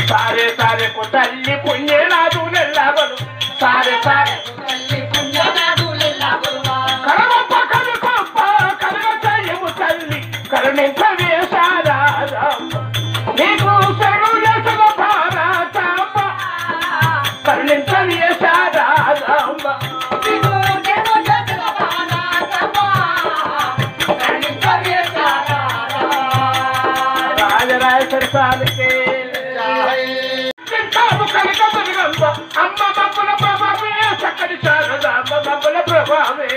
సారే సారే కు తల్లి పుణ్యనాదు నెల్లవలు సారే సారే కరగొప్ప కనుకొప్ప కరగ చెయ్యము తల్లి కరుణించవే సారారమ్మ నీకు శరణు చేసిన భారతమ్మ కరుణించవే సారారమ్మ రాజరాజేశ్వరి స్వామికి చింతాము కనక దుర్గమ్మ అమ్మ మమ్మల ప్రభావే చక్కని శారద అమ్మ మమ్మల ప్రభావే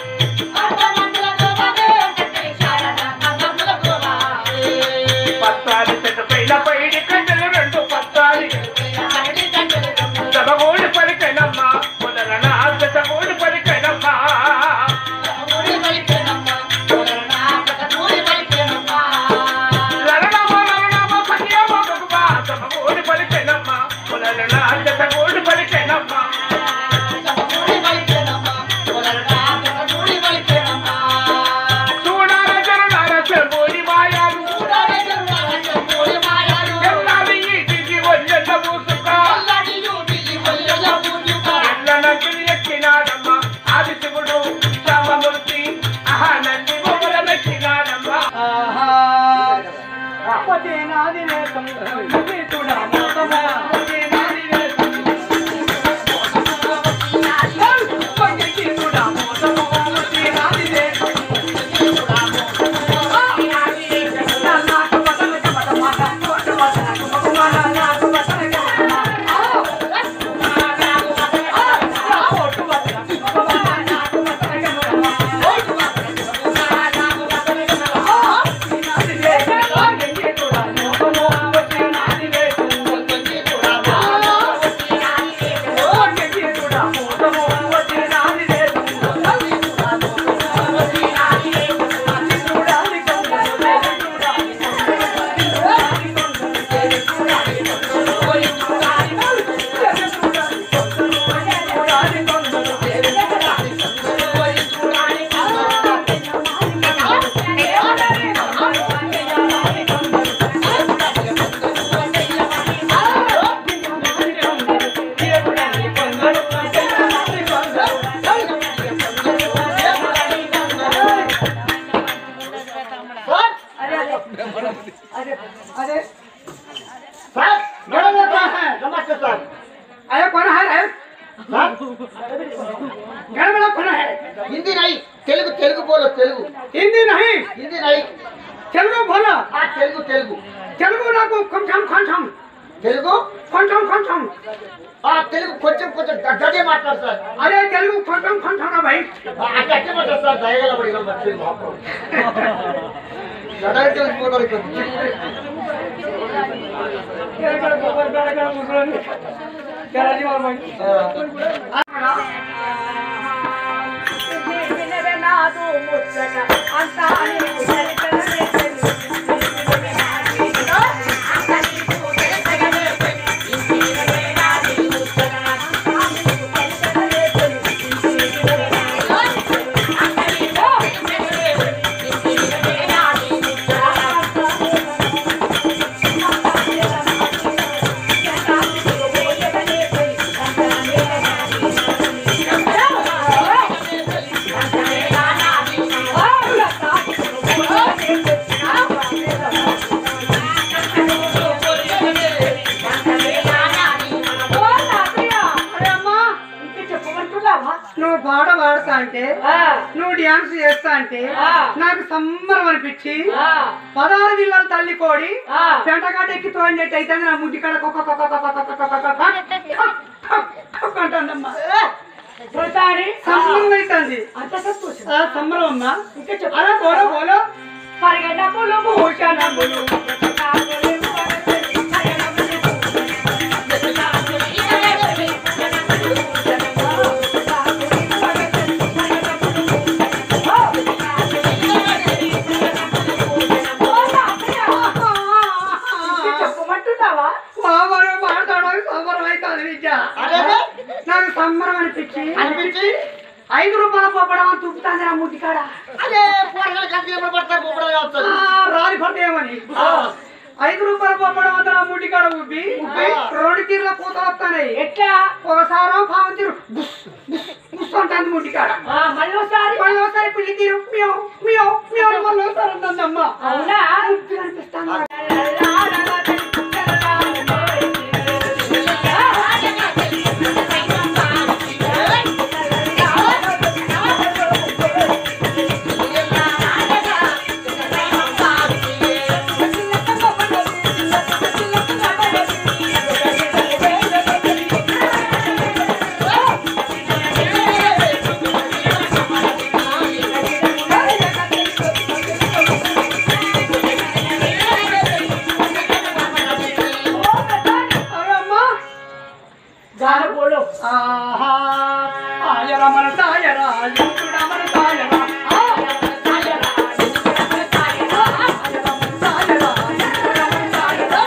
పత్తాలి చెట్టు పైన పైడి కంచెలు రెండు పత్తాలి చదవోడి పలికైనమ్మ మొదలన చదవోడి పలికైనమ్మ లరణమ లరణమ సఖ్యమ భగవా చదవోడి పలికైనమ్మ మొదలన చదవోడి పలికైనమ్మ చూడాల జరుడాల చెబోడి మాయాలు ఎల్లాలి ఈటికి వల్లెన్న మూసుక ఎల్లనంటిని ఎక్కినాడమ్మ ఆదిశివుడు శ్యామమూర్తి ఆహా నంది బొమ్మల మెక్కినాడమ్మ सर मैडम ये कौन है नमस्ते सर अरे कौन है रे सर घर में कौन है हिंदी नहीं तेलुगु तेलुगु बोलो तेलुगु हिंदी नहीं हिंदी नहीं తెలుగు బోలో हाँ तेलुगु तेलुगु తెలుగు నాకు కొంచెం కొంచెం తెలుగు కొంచెం కొంచెం ఆ తెలుగు కొంచెం కొంచెం గడ్డే మాట్లాడు సార్ అరే తెలుగు కొంచెం కొంచెం రా భాయ్ ఆ గడ్డే మాట్లాడు సార్ దయగల పడి వచ్చింది మాకు గడ్డ తెలిసిపోతారు ఇక్కడ నువ్వు పాట పాడతా అంటే నువ్వు డ్యాన్స్ చేస్తా అంటే నాకు సంబరం అనిపించి పదహారు జిల్లాల తల్లి కోడి పెంటకాట ఎక్కి తోడినట్టు అయితే నా ముడ్డి కాడ కుక్క కుక్క కుక్క కుక్క కుక్క కుక్క కుక్క కుక్క అంటుందమ్మా సంబరం అవుతుంది ఆ సంబరం అమ్మా అరే బోలో బోలో పరిగెట్టములు భూషణములు చెప్పమంటున్నావా మామూలు మాట్లాడడం సంబరం అవుతుంది విద్య అదే నాకు సంబరం అనిపించి అనిపించి ఐదు రూపాయల పప్పడం తుప్పుతాంది నా ముడ్డి కాడ అదే పోరగాళ్ళు గంటకి ఎప్పుడు పడతారు పోపడాలు ఆ, వస్తారు రాలి పడతాయేమని ఐదు రూపాయల బొమ్మడం అంతా నా ముట్టి కాడ ఉబ్బి ఉబ్బి రెండు తీర్ల పూత వస్తాయి ఎట్లా ఒకసారి పావం తీరు బుస్ బుస్ బుస్ అంటుంది ముట్టి కాడ ఆ, మళ్ళీ ఒకసారి మళ్ళీ ఒకసారి పిల్లి తీరు మియో మియో మియో అని మళ్ళీ ఒకసారి అంటుందమ్మ అవునా ముద్దుగా అనిపిస్తాను అమ్మా గాన పోలో ఆహా ఆయర మన సాయరా యుద్ధుడ మన సాయరా ఆ సాయరా యుద్ధుడ మన సాయరా సాయరా యుద్ధుడ మన సాయరా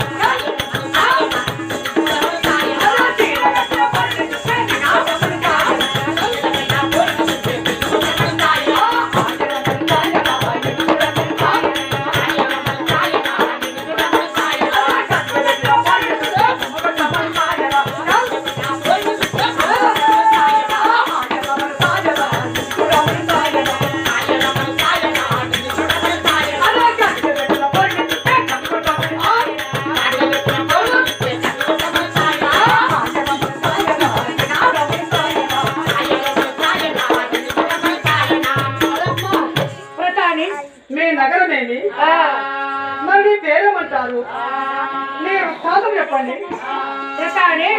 ప్రధాని మీ నగరమేమి ఆ, మరి నీ పేరేమంటారు నీ శాతం చెప్పండి ప్రధాని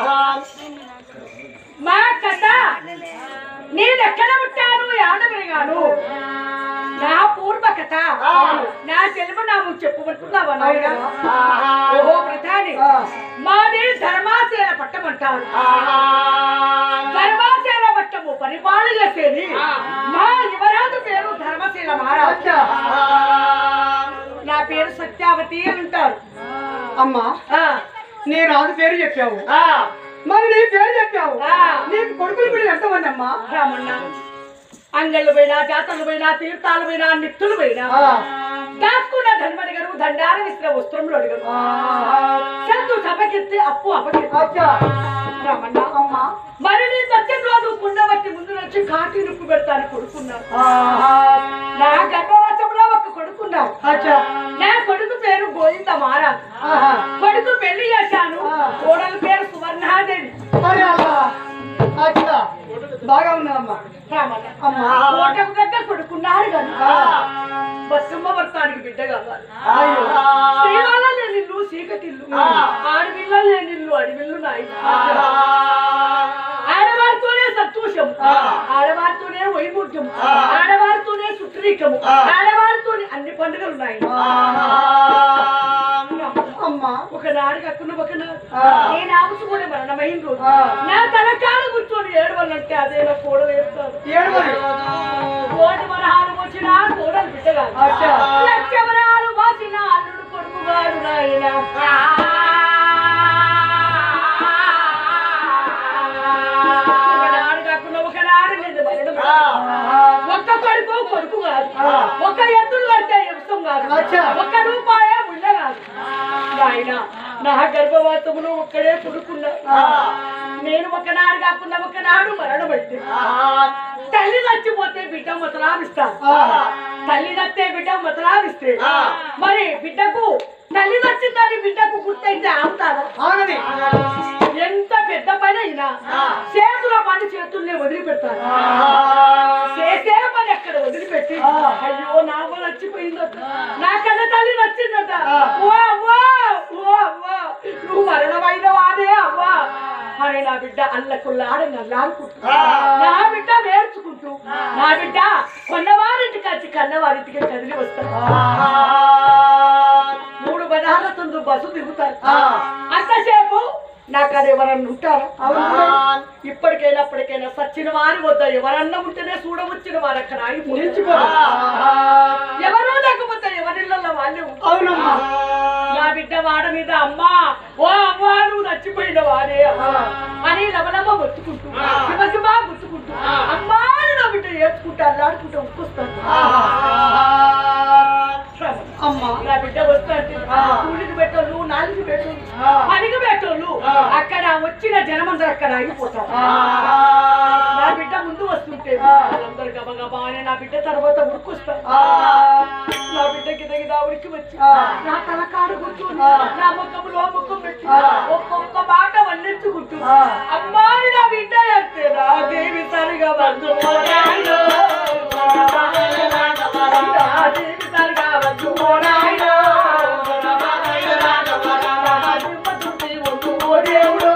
మా కథ నేను ఎక్కడ పుట్టాను ఆడ పెరిగాను నా పూర్వ కథ నా తెలుగు నాము చెప్పుకుంటున్నావా నాయనా? ఓహో ప్రధాని ఆ. మాది ధర్మాసేన పట్టమంటారు ధర్మాసేన పట్టము పరిపాలన చేసేది మా యువరాజు పేరు ధర్మశీల మహారాజు అచ్చా నా పేరు సత్యావతి అని అంటారు అమ్మా ఆ, నీ రాజు పేరు చెప్పావు ఆ, మరి నీ పేరు చెప్పావు ఆ. నీకు కొడుకులు పిల్లలు ఎంతమంది అమ్మా రామన్న అంగళ్ళు పోయినా జాతరలు పోయినా తీర్థాలు పోయినా నిత్తులు పోయినా ఆ. దాచుకున్న ధర్మడిగరు దండారం ఇస్తున్న వస్త్రములు అడిగారు ఆహా. సంతు సభకెత్తి అప్పు అపకెత్తి అచ్చా రామన్న అమ్మా మరి నీ సత్యం రోజు కుండబట్టి ముందు నుంచి కాటి నిప్పు పెడతాను కొడుకున్నారు ఆహా. నా గర్భవాసంలో ఒక కొడుకున్నారు అచ్చా నా కొడుకు పేరు గోవింద మహారాజ్ ఆహా. కొడుకు పెళ్లి చేశాను ఆ. కోడలు పేరు సువర్ణాదేవి అరే అమ్మా అచ్చా బాగా ఉన్నావమ్మా రామన్న అమ్మా కోటకు దగ్గర కొడుకున్నాడు కదా ఆ. బతుమ్మ వర్తానికి బిడ్డ కావాలి అయ్యో శ్రీవాళ్ళ లేని ఇల్లు చీకటిల్లు ఆ. ఆడవిల్ల లేని ఇల్లు అడవిల్లు నాయి ఆడవారితోనే సంతోషం ఆ. ఆడవారితోనే వైముఖ్యం ఆ. ఆడవారితోనే సుట్రీకము ఆ. ఆడవారితోనే అన్ని పండుగలు ఉన్నాయి అమ్మా ఒకనాడు కక్కున్న ఒకనాడు ఆ. నేను ఆవుసు కూడా మరణమైన రోజు ఆ. నా తలకాలు కూర్చొని ఏడవల్లంటే అదే నా కోడ వేస్తాను ఏడు మరి కోటి వరహాలు వచ్చినా కోడలు బిడ్డగాదు అచ్చా లక్ష వరహాలు వాచిన అల్లుడు కొడుకుగాడు నాయన ఒకనాడు కాకుండా ఒకనాడు నేను మరణం ఒక్క కొడుకు కొడుకు కాదు ఆ. ఒక ఎద్దులు పడితే ఎంసం కాదు అచ్చా. ఒక్క రూపాయే ముళ్ళ కాదు నాయన నా గర్భవాతమును ఒక్కడే కొడుకున్నా నేను ఒకనాడు కాకుండా ఒకనాడు మరణమైతే తల్లి చచ్చిపోతే బిడ్డ మతలాభిస్తాను ఆ. తల్లి చస్తే బిడ్డ మతలాభిస్తే ఆ. మరి బిడ్డకు తల్లి వచ్చిందని బిడ్డకు గుర్తయితే ఆగుతాను ఆగది ఎంత పెద్ద పని అయినా చేతుల పని చేతుల్ని వదిలిపెడతాను చేసే పని అక్కడ వదిలిపెట్టి ఆ. అయ్యో నా వల్ల చచ్చిపోయిందట నా కన్న తల్లి నచ్చిందట ఆ. ఓ అవ్వా ఓ అవ్వా నువ్వు మరణమైన వాడే అవ్వా అని నా బిడ్డ అల్లకుల్లాడ నల్లాడుకుంటూ ఆ. నా బిడ్డ నేర్చుకుంటూ నా బిడ్డ కొన్నవారింటికి వచ్చి కన్నవారింటికి కదిలి వస్తాను మూడు బదాలతో బస్సు దిగుతారు ఆ. అంతసేపు నాకు అది ఎవరన్నా ఉంటారు అవును. ఇప్పటికైనా అప్పటికైనా సచ్చిన వారి వద్ద ఎవరన్నా ఉంటేనే చూడవచ్చిన వారు అక్కడ ఆగిపోయి నిలిచిపో ఎవరూ లేకపోతే ఎవరిళ్ళల్లో వాళ్ళే ఉంటారు. అవునమ్మా నా బిడ్డ వాడ మీద అమ్మా ఓ అమ్మా నువ్వు చచ్చిపోయిన వారే అమ్మా అని లబలబ మొత్తుకుంటూ శివశివా గుర్తుకుంటూ అమ్మా అని నా బిడ్డ ఏడ్చుకుంటూ అల్లాడుకుంటూ ఉక్కొస్తాను అమ్మా నా బిడ్డ వస్తాంటే కూలి అక్కడ వచ్చిన జనమందరూ అక్కడ ఆగిపోతారు నా బిడ్డ ముందు వస్తుంటే వాళ్ళందరూ గబగబా అని నా బిడ్డ తర్వాత ఉరుకొస్తారు నా బిడ్డ కింద కింద ఉరికి వచ్చి నా తల కాడు కూర్చొని నా ముఖములో ముఖం పెట్టి ఒక్కొక్క మాట వన్నెత్తుకుంటూ అమ్మాయి నా బిడ్డ అంటే నా దేవి సరిగా బంధు దేవి సరిగా బంధు దేవుడు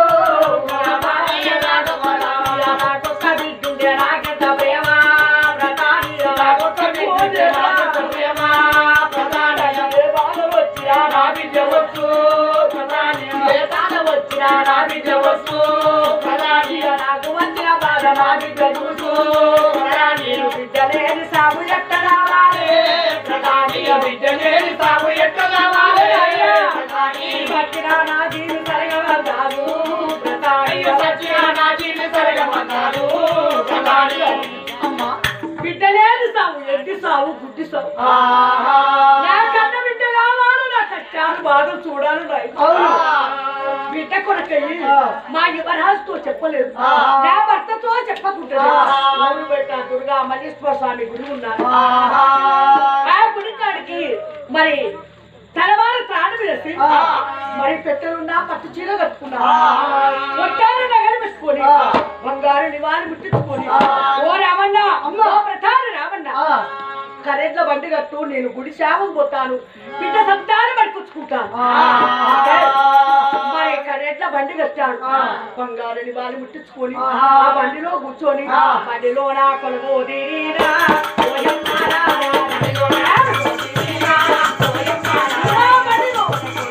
నాకొక్క బిడ్డుండే నాకెంత ప్రేమ ప్రతాని నాకొక్క బిడ్డుండే నాకెంత ప్రేమ ప్రతాని ఏ బాధ వచ్చినా నా బిడ్డ వచ్చు ప్రతాని ఏ బాధ వచ్చినా నా బిడ్డ వచ్చు ప్రతాని నాకు వచ్చిన బాధ నా బిడ్డ చూసు ప్రతాని బిడ్డ లేని సాగు ఎట్ట రావాలి ప్రతాని బిడ్డ లేని సాగు ఎట్ట రావాలి ప్రతాని బతిన నా జీవి సరగవద్దాదు ప్రతాని సత్య నా జీవి సరగవద్దాదు ప్రతాని అమ్మా బిడ్డ లేదు సావు ఎడ్డి సావు గుడ్డి సావు నా కన్న బిడ్డ కావాలి నా కష్టాలు బాధలు చూడాలి నాయన. అవును. బిడ్డ కొరకయ్యి ఆ. మా యువరాజుతో చెప్పలేదు ఆ. నా భర్తతో చెప్పకుంటాడు ఆ. ఊరు పెట్ట దుర్గా మల్లేశ్వర స్వామి గుడి ఉన్నారు ఆ గుడి కాడికి మరి తెల్లవారు త్రాడు వేసి ఆ. మరి పెట్టెలున్నా పట్టు చీర కట్టుకున్నా ఆ. ఒట్టారు నగలు పెట్టుకొని ఆ. బంగారు నివాళి ముట్టించుకొని ఆ. ఓ రామన్న అమ్మ. ఓ ప్రధాని రామన్న కరెంట్ల బండి కట్టు నేను గుడి సేవకు పోతాను బిడ్డ సంతానం పట్టుకొచ్చుకుంటాను అంటే మరి కరెంట్ల బండి కట్టాను ఆ. బంగారు నివాళి ముట్టించుకొని ఆ. ఆ బండిలో కూర్చొని ఆ. బండిలో నా కొలువు తీరా ఓయమ్మారా, బండిలో నా కొలువు తీరా, ఓయమ్మారా, ఆ బండిలో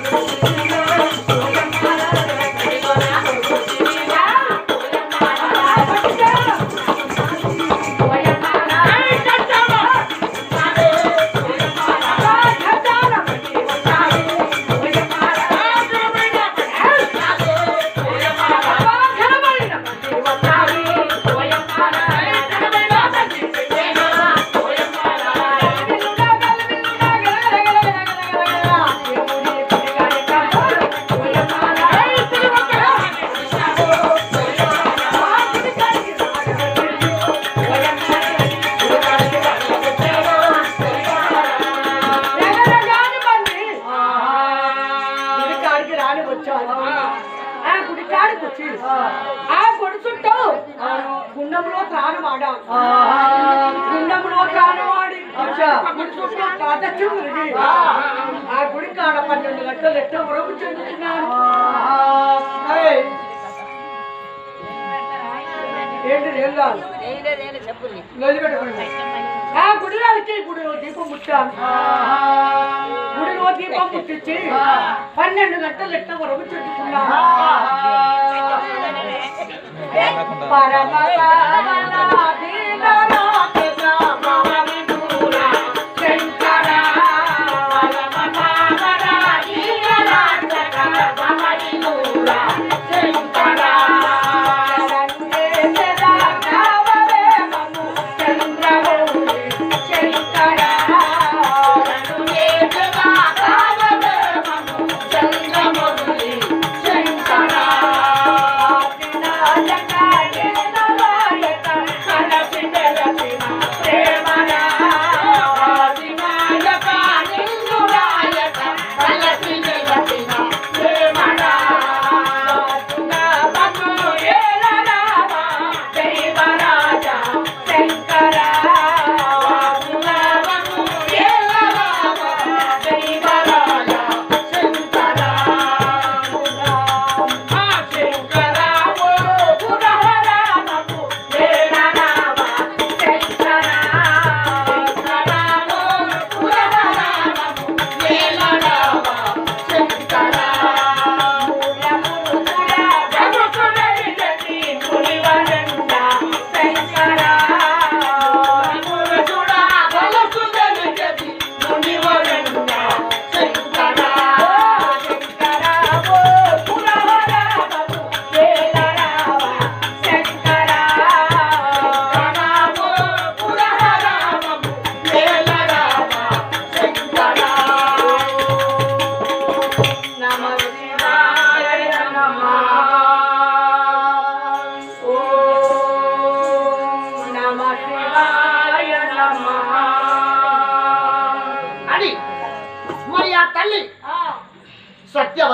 గుడికాడికి రాని వచ్చాను ఆ గుడికాడికి వచ్చి ఆ గుడి చుట్టూ గుండంలో త్రాణం ఆడాను గుండంలో త్రాణం ఆడి గుడి చుట్టూ పాదత్యం తిరిగి ఆ గుడి కాడ పన్నెండు గంటలు ఎట్ట ఉరకు చెందుతున్నాను ఏంటి ఏం కాదు ఆ గుడిలో వచ్చి గుడిలో దీపం ముట్టాను గుడిలో దీపం ముట్టించి పన్నెండు గంటలు ఎట్ట వరకు చెట్టుకున్నాను శంకర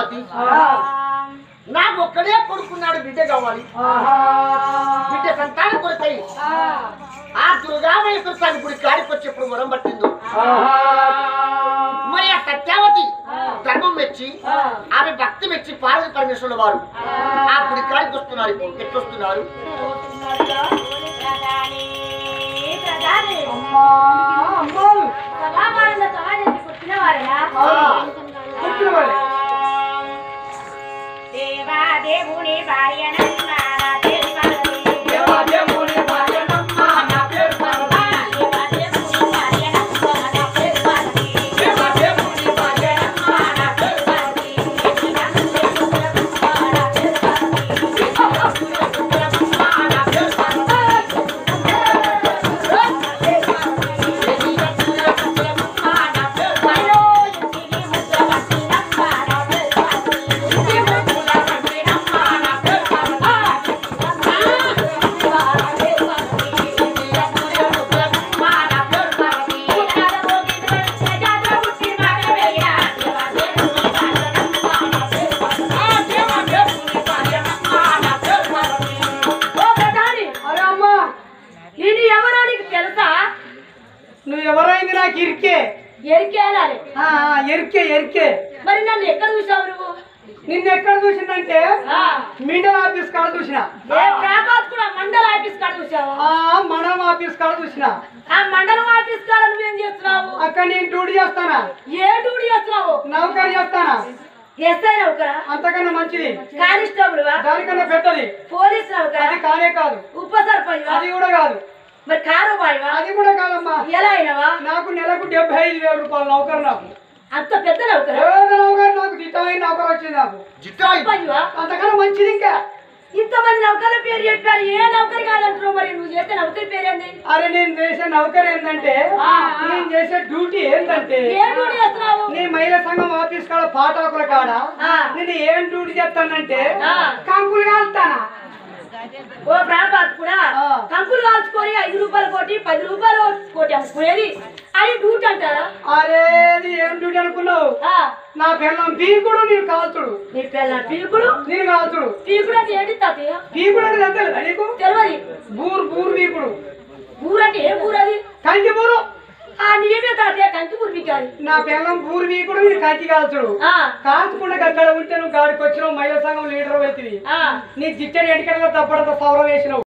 సత్యావతి నాకు ఒక్కడే కొడుకున్నాడు బిడ్డ కావాలి బిడ్డ సంతానం కొరకై ఆ దుర్గామేశ్వర స్వామి గుడి కాడికి వచ్చేప్పుడు వరం పట్టిందో మరి ఆ సత్యావతి ధర్మం మెచ్చి ఆమె భక్తి మెచ్చి పార్వతి పరమేశ్వరుల వారు ఆ గుడి కాడికి వస్తున్నారు ఇప్పుడు ఎట్లొస్తున్నారు అమ్మా అమ్మాలు వచ్చిన వాళ్ళే. దేవాదేవుని భార్యనన్నారా తెలుపరది. దేవాదేవుని భార్యనమ్మ, నా పేరు పార్వతి. దేవాదేవుని భార్యనన్నారా తెలుపరది. దేవాదేవుని భార్యనమ్మ, నా పేరు పార్వతి. అరే అమ్మా ఇది ఎవరో నీకు తెలుసా నువ్వు ఎవరైంది నాకు ఇరికే ఎరికే అనాలి ఆ, ఆ, ఎరికే ఎరికే మరి నన్ను ఎక్కడ చూసావు నువ్వు నిన్ను ఎక్కడ చూసిందంటే ఆ, మిండల్ ఆఫీస్ కాడ చూసిన ఏ ప్రాకాత్ కూడా మండల ఆఫీస్ కాడ చూసావా ఆ మనం ఆఫీస్ కాడ చూసిన ఆ మండలం ఆఫీస్ కాడ నువ్వేం చేస్తున్నావు అక్కడ నేను డ్యూటీ చేస్తానా ఏ డ్యూటీ చేస్తున్నావు నౌకరీ చేస్తానా ఎస్ఐ నౌకరా అంతకన్నా మంచిది కానిస్టేబుల్ దానికన్నా పెద్దది పోలీస్ నౌకరా అది కానే కాదు ఉప సర్పంచ్ అది కూడా కాదు మరి కారు బాయ్వా అది కూడా కాదమ్మా ఎలా అయినవా నాకు నెలకు డెబ్బై ఐదు వేల రూపాయలు నౌకరు నాకు అంత పెద్ద నౌకరా ఏదో నౌకరు నాకు దిట్టమైన నౌకరు వచ్చింది నాకు జిట్టాయి సర్పంచ్వా అంతకన్నా మంచిది ఇంకా ఇంతమంది నౌకర్ల పేరు చెప్పారు ఏ నౌకరి కాదంటున్నావు మరి నువ్వు చేస్తే నౌకరి పేరేంది అరే నేను చేసే నౌకరు ఏంటంటే ఆ. నేను చేసే డ్యూటీ ఏంటంటే ఏ డ్యూటీ చేస్తున్నావు నీ మహిళా సంఘం ఆఫీస్ కాడ పాటాకుల కాడ ఆ. నేను ఏం డ్యూటీ చేస్తానంటే ఆ. కంకులు కాలుతానా ఓ ప్రాణపాత్ కూడా ఆ. కంకులు కాల్చుకొని ఐదు రూపాయలు కోటి పది రూపాయలు కోటి అమ్ముకునేది అది డ్యూటీ అంటారా అరే నీ ఏం డ్యూటీ అనుకున్నావు ఆ, నా పిల్లం పీకుడు నేను కాల్చుడు నీ పిల్ల పీకుడు నేను కాల్చుడు పీకుడు అంటే ఏంటి తాతయ్య పీకుడు అంటే ఎంత తెలుసా నీకు తెలియదు బూరు బూరు పీకుడు ఊరంటే ఏ ఊరు అది కంకి బూరు ఆ నీవే తాతయ్య కంకి ఊరు పీకాలి నా పిల్లం బూరు పీకుడు నేను కంకి కాల్చుడు ఆ, కాల్చకుండా అక్కడ ఉంటే నువ్వు గాడికి వచ్చినావు మహిళా సంఘం లీడర్ అవుతుంది ఆ. నీ జిట్టని ఎడికనగా తప్పడంతో సౌరం వేసినావు